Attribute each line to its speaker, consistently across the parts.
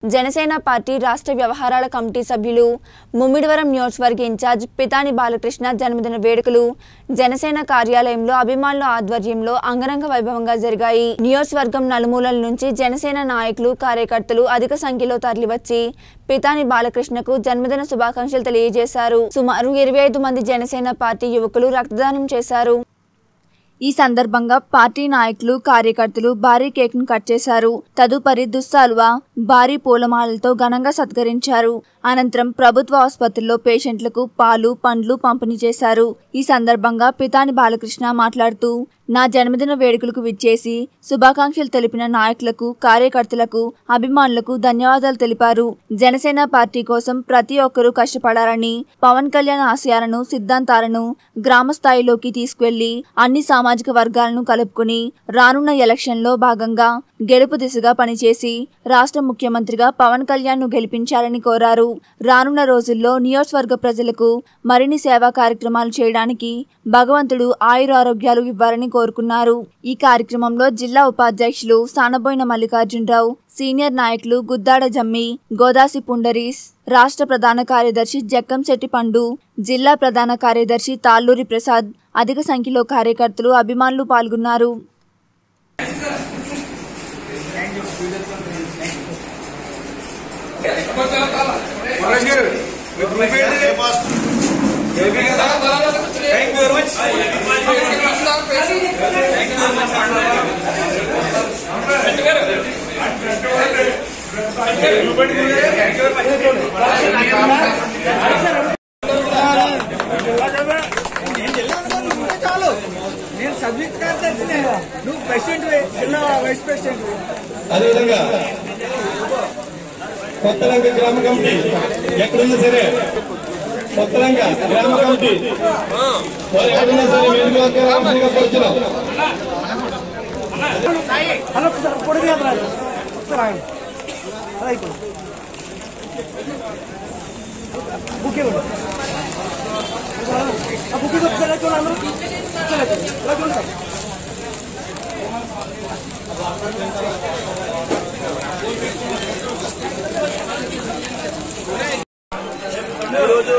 Speaker 1: Janasena party రాష్ట్ర వ్యవహారాల committee సభ్యులు ముమ్మిడివరం నియోజకవర్గ ఇన్ఛార్జ్ పితాని బాలకృష్ణ జన్మదిన వేడుకలు జనసేన కార్యాలయంలో అభిమానుల ఆధ్వర్యంలో అంగరంగ వైభవంగా జరిగాయి నియోజకవర్గం నలుమూలల నుంచి జనసేన నాయకులు కార్యకర్తలు అధిక సంఖ్యలో తరలివచ్చి పితాని బాలకృష్ణకు జన్మదిన శుభాకాంక్షలు తెలియజేశారు సుమారు ఇరవై ఐదు మంది జనసేన పార్టీ యువకులు రక్తదానం చేశారు ఈ సందర్భంగా పార్టీ నాయకులు కార్యకర్తలు భారీ కేక్ ను కట్ చేశారు తదుపరి దుస్సాల్వా భారీ పూలమాలలతో ఘనంగా సత్కరించారు అనంతరం ప్రభుత్వ ఆసుపత్రిలో పేషెంట్లకు పాలు పండ్లు పంపిణీ చేశారు ఈ సందర్భంగా పితాని బాలకృష్ణ మాట్లాడుతూ నా జన్మదిన వేడుకలకు విచ్చేసి శుభాకాంక్షలు తెలిపిన నాయకులకు కార్యకర్తలకు అభిమానులకు ధన్యవాదాలు తెలిపారు జనసేన పార్టీ కోసం ప్రతి ఒక్కరూ కష్టపడాలని పవన్ కళ్యాణ్ ఆశయాలను సిద్ధాంతాలను గ్రామ స్థాయిలోకి తీసుకువెళ్లి అన్ని సామాజిక వర్గాలను కలుపుకుని రానున్న ఎలక్షన్లో భాగంగా గెలుపు దిశగా పనిచేసి రాష్ట్ర ముఖ్యమంత్రిగా పవన్ కళ్యాణ్ ను గెలిపించాలని కోరారు రానున్న రోజుల్లో నియోజకవర్గ ప్రజలకు మరిన్ని సేవా కార్యక్రమాలు చేయడానికి భగవంతుడు ఆయురారోగ్యాలు ఇవ్వాలని కోరుకున్నారు ఈ కార్యక్రమంలో జిల్లా ఉపాధ్యక్షులు సానబోయిన మల్లికార్జునరావు సీనియర్ నాయకులు గుద్దాడ జమ్మి గోదాసి పుండరీస్ రాష్ట్ర ప్రధాన కార్యదర్శి జక్కంశెట్టి పండు జిల్లా ప్రధాన కార్యదర్శి తాళ్ళూరి ప్రసాద్ అధిక సంఖ్యలో కార్యకర్తలు అభిమానులు పాల్గొన్నారు
Speaker 2: మనోజ్ గారు మీ గ్రూప్ ఏంటి ఏపీ కదా థ్యాంక్ యూ వెరీ మచ్
Speaker 3: చాలు నేను సబ్జెక్ట్ కార్యదర్శినే నువ్వు ప్రెసిడెంట్ జిల్లా వైస్ ప్రెసిడెంట్
Speaker 4: అదేవిధంగా కొత్తలంక గ్రామ కమిటీ ఎక్కడున్నా సరే కొత్తలంక గ్రామ కమిటీ వారు ఎక్కడున్నా సరే వేదిక రావాల్సిందిగా కోరుతున్నాం
Speaker 3: హలో సార్ పొడిగి రాదు సార్ ఆగండి అలా అయిపోయింది బుక్ ఇవ్వండి ఆ బుక్ ఇవ్వండి సార్ చూడండి అందరూ ఇలా చూడండి సార్
Speaker 2: ఈరోజు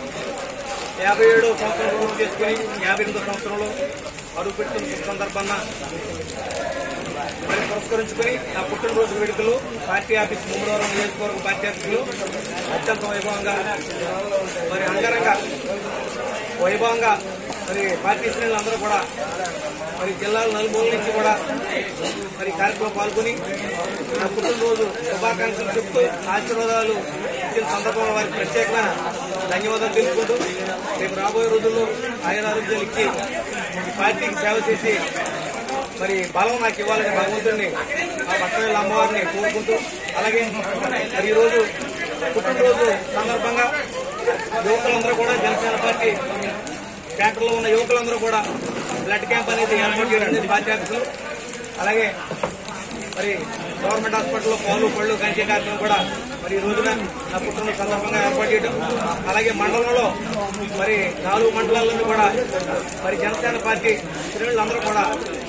Speaker 2: యాభై ఏడో సంవత్సరం పూర్తి చేసుకుని యాభై ఎనిమిదో సంవత్సరంలో అడుగు పెట్టిన శుభ సందర్భంగా మరి పురస్కరించుకుని నా పుట్టినరోజు వేడుకలు పార్టీ ఆఫీస్ మూడవరం నియోజకవర్గ పార్టీ ఆఫీసులో అత్యంత వైభవంగా మరి అంగరంగ వైభవంగా మరి పార్టీ శ్రేణులు అందరూ కూడా మరి జిల్లాల నలుమూల నుంచి కూడా మరి ఈ కార్యక్రమం పాల్గొని నా పుట్టినరోజు శుభాకాంక్షలు చెప్తూ ఆశీర్వాదాలు ఇచ్చిన సందర్భంలో వారికి ప్రత్యేకమైన ధన్యవాదాలు తెలుపుకుంటూ రేపు రాబోయే రోజుల్లో ఆయన ఆరోగ్యాలు ఇచ్చి ఈ పార్టీకి సేవ చేసి మరి బలం నాకు ఇవ్వాలని భగవంతుడిని ఆ పట్టణ అమ్మవారిని కోరుకుంటూ అలాగే మరి ఈరోజు పుట్టినరోజు సందర్భంగా యువకులందరూ కూడా జనసేన పార్టీ క్యాంటర్లో ఉన్న యువకులందరూ కూడా బ్లడ్ క్యాంప్ అనేది ఏర్పాటు చేయడం అనేది పార్టీ ఆఫీసులో అలాగే మరి గవర్నమెంట్ హాస్పిటల్లో పాలు పళ్ళు కంచే కార్యక్రమం కూడా మరి ఈ రోజున నా పుట్టిన సందర్భంగా ఏర్పాటు చేయడం అలాగే మండలంలో మరి నాలుగు మండలాలను కూడా మరి జనసేన పార్టీ శ్రేణులందరూ కూడా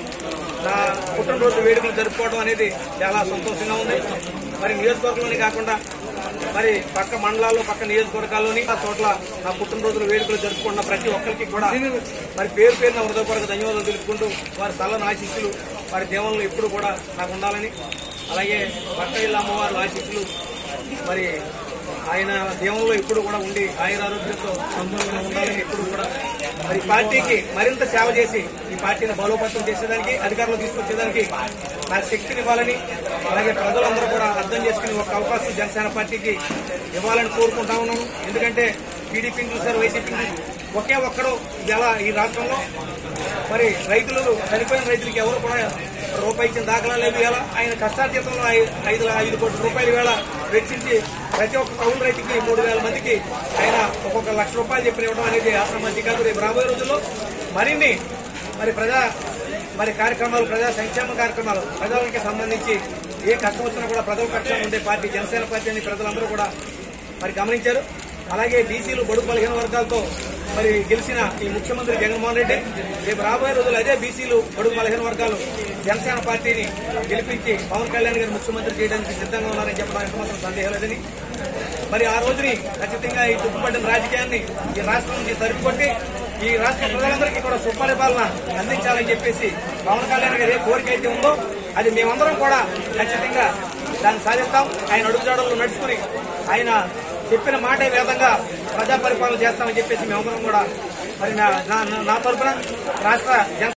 Speaker 2: నా పుట్టినరోజు వేడుకలు జరుపుకోవడం అనేది చాలా సంతోషంగా ఉంది మరి నియోజకవర్గంలోనే కాకుండా మరి పక్క మండలాల్లో పక్క నియోజకవర్గాల్లోని ఆ చోట్ల నా పుట్టినరోజుల వేడుకలు జరుపుకున్న ప్రతి ఒక్కరికి కూడా మరి పేరు పేరున హృదయపూర్వక ధన్యవాదాలు తెలుపుకుంటూ వారి తలని ఆశీస్సులు వారి దేవుళ్ళు ఎప్పుడు కూడా నాకు ఉండాలని అలాగే పట్టయిల్ల అమ్మవారి ఆశీస్సులు మరి ఆయన దేవుల్లో ఎప్పుడు కూడా ఉండి ఆయన ఆరోగ్యంతో సంతోషంగా ఉండాలని ఎప్పుడు కూడా మరి పార్టీకి మరింత సేవ చేసి ఈ పార్టీని బలోపేతం చేసేదానికి అధికారంలో తీసుకొచ్చేదానికి నాకు శక్తిని ఇవ్వాలని అలాగే ప్రజలందరూ కూడా అర్థం చేసుకుని ఒక అవకాశం జనసేన పార్టీకి ఇవ్వాలని కోరుకుంటా ఉన్నాను ఎందుకంటే టీడీపీని చూశారు వైసీపీని చూశారు. ఒకే ఒక్కడు ఇలా ఈ రాష్ట్రంలో మరి రైతులు చనిపోయిన రైతులకి ఎవరు కూడా రూపాయి ఇచ్చిన దాఖలా లేదు ఇలా ఆయన కష్టార్జితంలో ఐ- ఐదు ఐదు కోట్ల రూపాయలు వేళ వెచ్చించి ప్రతి ఒక్క కౌలు రైతుకి మూడు వేల మందికి ఆయన ఒక్కొక్క లక్ష రూపాయలు చెప్పిన ఇవ్వడం అనేది ఆశ్రమంతి కాదు రేపు రాబోయే రోజుల్లో మరిన్ని మరి ప్రజా మరి కార్యక్రమాలు ప్రజా సంక్షేమ కార్యక్రమాలు ప్రజలకి సంబంధించి ఏ కష్టం వచ్చినా కూడా ప్రజల పక్షాన ఉండే పార్టీ జనసేన పార్టీ అని ప్రజలందరూ కూడా మరి గమనించారు అలాగే బీసీలు బడుగు బలహీన వర్గాలతో మరి గెలిచిన ఈ ముఖ్యమంత్రి జగన్మోహన్ రెడ్డి రేపు రాబోయే రోజులు అదే బీసీలు బడుగు బలహీన వర్గాలు జనసేన పార్టీని గెలిపించి పవన్ కళ్యాణ్ గారు ముఖ్యమంత్రి చేయడానికి సిద్ధంగా ఉన్నారని చెప్పడం ఎంతమాత్రం సందేహం లేదని మరి ఆ రోజుని ఖచ్చితంగా ఈ తుప్పుపట్టిన రాజకీయాన్ని ఈ రాష్ట్రం నుంచి సరికొట్టి ఈ రాష్ట్ర ప్రజలందరికీ కూడా సుపరిపాలన అందించాలని చెప్పేసి పవన్ కళ్యాణ్ గారు ఏ కోరిక అయితే ఉందో అది మేమందరం కూడా ఖచ్చితంగా దాన్ని సాధిస్తాం ఆయన అడుగుజాడల్లో నడుచుకుని ఆయన చెప్పిన మాటే వేదంగా ప్రజా పరిపాలన చేస్తామని చెప్పేసి మేమందరం కూడా మరి నా- నా- నా తరపున రాష్ట్ర జన